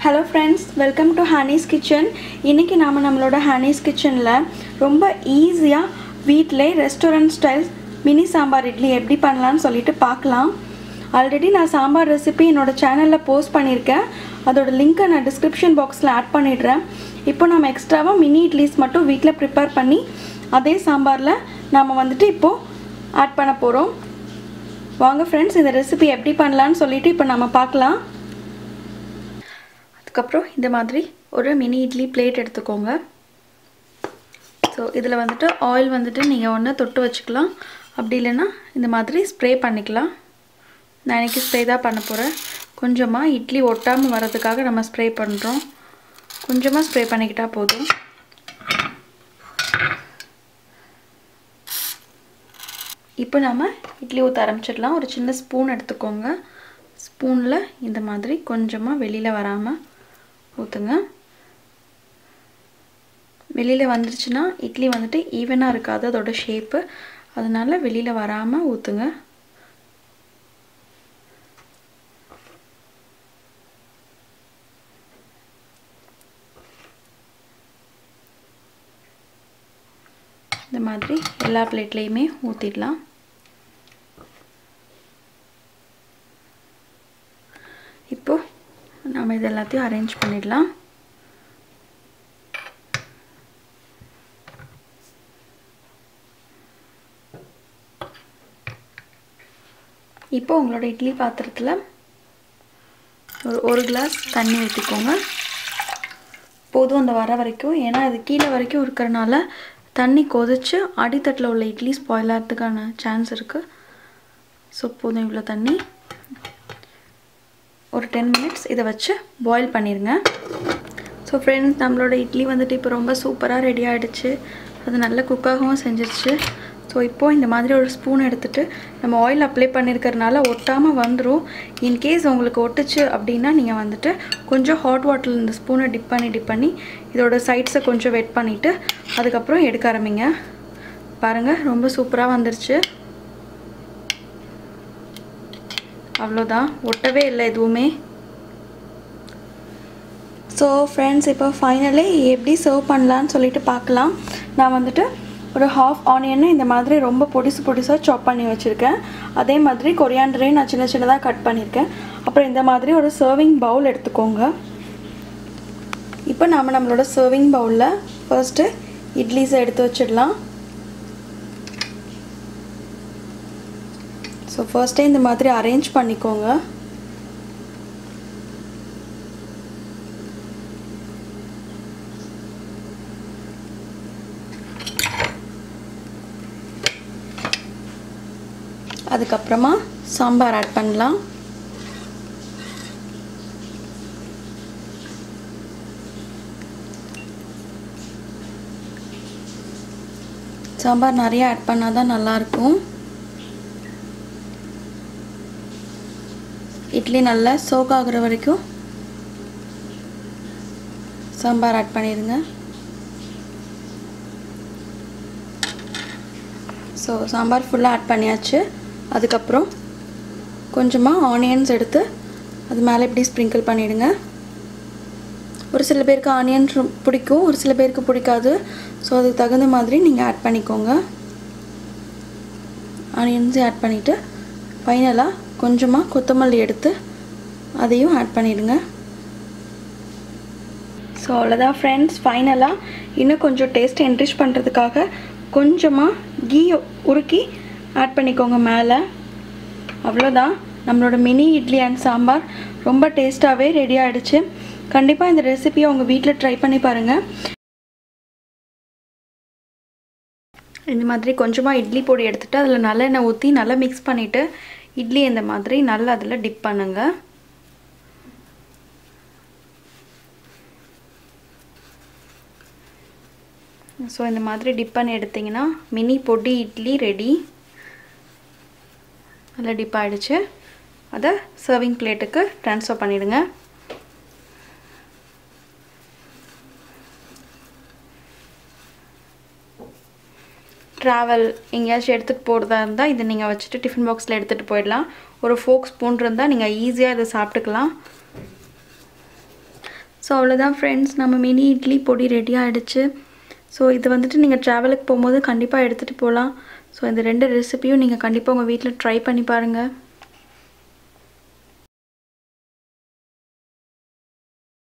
hello friends welcome to Honey's kitchen இன்றைக்கி நாம் நம்மளோட ஹனீஸ் கிச்சனில் ரொம்ப ஈஸியாக வீட்டிலே restaurant style mini sambar idli எப்படி பண்ணலான்னு சொல்லிட்டு பார்க்கலாம் ஆல்ரெடி நான் சாம்பார் ரெசிபி என்னோடய சேனலில் போஸ்ட் பண்ணியிருக்கேன் அதோட லிங்க்கை நான் டிஸ்கிரிப்ஷன் பாக்ஸில் ஆட் பண்ணிடுறேன் இப்போ நம்ம எக்ஸ்ட்ராவாக மினி இட்லிஸ் மட்டும் வீட்டில் ப்ரிப்பேர் பண்ணி அதே சாம்பாரில் நாம் வந்துட்டு இப்போது ஆட் பண்ண போகிறோம் வாங்க ஃப்ரெண்ட்ஸ் இந்த ரெசிபி எப்படி பண்ணலான்னு சொல்லிட்டு இப்போ நம்ம பார்க்கலாம் அதுக்கப்புறம் இந்த மாதிரி ஒரு மினி இட்லி பிளேட் எடுத்துக்கோங்க ஸோ இதில் வந்துட்டு ஆயில் வந்துட்டு நீங்கள் ஒன்று தொட்டு வச்சுக்கலாம் அப்படி இல்லைன்னா இந்த மாதிரி ஸ்ப்ரே பண்ணிக்கலாம் நான் இன்றைக்கி ஸ்ப்ரே தான் பண்ண போகிறேன் கொஞ்சமாக இட்லி ஒட்டாமல் வர்றதுக்காக நம்ம ஸ்ப்ரே பண்ணுறோம் கொஞ்சமாக ஸ்ப்ரே பண்ணிக்கிட்டால் போதும் இப்போ நம்ம இட்லி ஊற்ற ஆரம்பிச்சிடலாம் ஒரு சின்ன ஸ்பூன் எடுத்துக்கோங்க ஸ்பூனில் இந்த மாதிரி கொஞ்சமாக வெளியில் வராமல் ஊற்றுங்க வெளியில் வந்துருச்சுன்னா இட்லி வந்துட்டு ஈவனாக இருக்காது அதோட ஷேப்பு அதனால் வெளியில் வராமல் ஊற்றுங்க இந்த மாதிரி எல்லா பிளேட்லேயுமே ஊற்றிடலாம் இப்போது நம்ம இது எல்லாத்தையும் அரேஞ்ச் பண்ணிடலாம் இப்போ உங்களோட இட்லி பாத்திரத்தில் ஒரு ஒரு கிளாஸ் தண்ணி ஊற்றிக்கோங்க போதும் அந்த வர வரைக்கும் ஏன்னா அது கீழே வரைக்கும் இருக்கிறனால தண்ணி கொதித்து அடித்தட்டில் உள்ள இட்லி ஸ்பாயில் ஆகிறதுக்கான சான்ஸ் இருக்குது ஸோ போதும் இவ்வளோ தண்ணி ஒரு டென் மினிட்ஸ் இதை வச்சு பாயில் பண்ணிடுங்க ஸோ ஃப்ரெண்ட்ஸ் நம்மளோட இட்லி வந்துட்டு இப்போ ரொம்ப சூப்பராக ரெடி ஆகிடுச்சு அது நல்ல குக்காகவும் செஞ்சிருச்சு ஸோ இப்போது இந்த மாதிரி ஒரு ஸ்பூன் எடுத்துகிட்டு நம்ம ஆயில் அப்ளை பண்ணியிருக்கிறதுனால ஒட்டாமல் வந்துடும் இன்கேஸ் உங்களுக்கு ஒட்டுச்சு அப்படின்னா நீங்கள் வந்துட்டு கொஞ்சம் ஹாட் வாட்டரில் இந்த ஸ்பூனை டிப் பண்ணி டிப் பண்ணி இதோட சைட்ஸை கொஞ்சம் வெட் பண்ணிவிட்டு அதுக்கப்புறம் எடுக்க ஆரம்பிங்க பாருங்கள் ரொம்ப சூப்பராக வந்துருச்சு அவ்வளோதான் ஒட்டவே இல்லை எதுவுமே ஸோ ஃப்ரெண்ட்ஸ் இப்போ ஃபைனலி எப்படி சர்வ் பண்ணலான்னு சொல்லிட்டு பார்க்கலாம் நான் வந்துட்டு ஒரு ஹாஃப் ஆனியனை இந்த மாதிரி ரொம்ப பொடிசு பொடிசாக சாப் பண்ணி வச்சுருக்கேன் அதே மாதிரி கொரியாண்டரையும் நான் சின்ன சின்னதாக கட் பண்ணியிருக்கேன் அப்புறம் இந்த மாதிரி ஒரு சர்விங் பவுல் எடுத்துக்கோங்க இப்போ நாம் நம்மளோட சர்விங் பவுலில் ஃபர்ஸ்ட்டு இட்லிஸை எடுத்து வச்சிடலாம் ஸோ ஃபர்ஸ்ட்டே இந்த மாதிரி அரேஞ்ச் பண்ணிக்கோங்க அதுக்கப்புறமா சாம்பார் ஆட் பண்ணலாம் சாம்பார் நிறைய ஆட் பண்ணால் தான் நல்லாயிருக்கும் இட்லி நல்லா சோக் ஆகுற வரைக்கும் சாம்பார் ஆட் பண்ணிடுங்க ஸோ சாம்பார் ஃபுல்லாக ஆட் பண்ணியாச்சு அதுக்கப்புறம் கொஞ்சமாக ஆனியன்ஸ் எடுத்து அது மேலே இப்படி ஸ்ப்ரிங்கிள் பண்ணிவிடுங்க ஒரு சில பேருக்கு ஆனியன் பிடிக்கும் ஒரு சில பேருக்கு பிடிக்காது ஸோ அதுக்கு தகுந்த மாதிரி நீங்கள் ஆட் பண்ணிக்கோங்க ஆனியன்ஸையும் ஆட் பண்ணிவிட்டு ஃபைனலாக கொஞ்சமாக கொத்தமல்லி எடுத்து அதையும் ஆட் பண்ணிவிடுங்க ஸோ அவ்வளோதான் ஃப்ரெண்ட்ஸ் ஃபைனலாக இன்னும் கொஞ்சம் டேஸ்ட் என்ரிச் பண்ணுறதுக்காக கொஞ்சமாக கீ உருக்கி ஆட் பண்ணிக்கோங்க மேலே அவ்வளோதான் நம்மளோட மினி இட்லி அண்ட் சாம்பார் ரொம்ப டேஸ்ட்டாகவே ரெடி ஆகிடுச்சு கண்டிப்பாக இந்த ரெசிபியை உங்கள் வீட்டில் ட்ரை பண்ணி பாருங்கள் இந்த மாதிரி கொஞ்சமாக இட்லி பொடி எடுத்துகிட்டு அதில் நல்லெண்ணெய் ஊற்றி நல்லா மிக்ஸ் பண்ணிவிட்டு இட்லி இந்த மாதிரி நல்லா அதில் டிப் பண்ணுங்கள் ஸோ இந்த மாதிரி டிப் பண்ணி எடுத்திங்கன்னா மினி பொடி இட்லி ரெடி நல்லா டிப் ஆகிடுச்சு அதை சர்விங் பிளேட்டுக்கு ட்ரான்ஸ்ஃபர் பண்ணிவிடுங்க ட்ராவல் எங்கேயாச்சும் எடுத்துகிட்டு போகிறதா இருந்தால் இதை நீங்கள் வச்சுட்டு டிஃபன் பாக்ஸில் எடுத்துகிட்டு போயிடலாம் ஒரு ஃபோக் ஸ்பூன் இருந்தால் நீங்கள் ஈஸியாக இதை சாப்பிட்டுக்கலாம் ஸோ அவ்வளோதான் ஃப்ரெண்ட்ஸ் நம்ம மினி இட்லி பொடி ரெடி ஆகிடுச்சு ஸோ இது வந்துட்டு நீங்கள் ட்ராவலுக்கு போகும்போது கண்டிப்பாக எடுத்துகிட்டு போகலாம் ஸோ இந்த ரெண்டு ரெசிபியும் நீங்கள் கண்டிப்பாக உங்கள் வீட்டில் ட்ரை பண்ணி பாருங்கள்